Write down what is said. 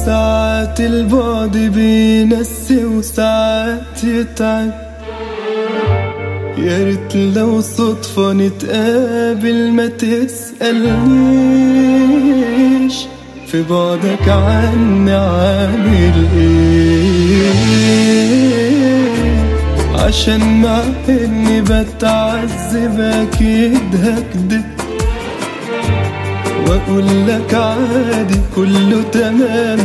ساعات البعد بينسي وساعات يتعب يا ريت لو صدفة نتقابل ما تسألنيش في بعدك عني عامل ايه عشان مع اني بتعذب اكيد هكدب واقول لك عادي كله تمام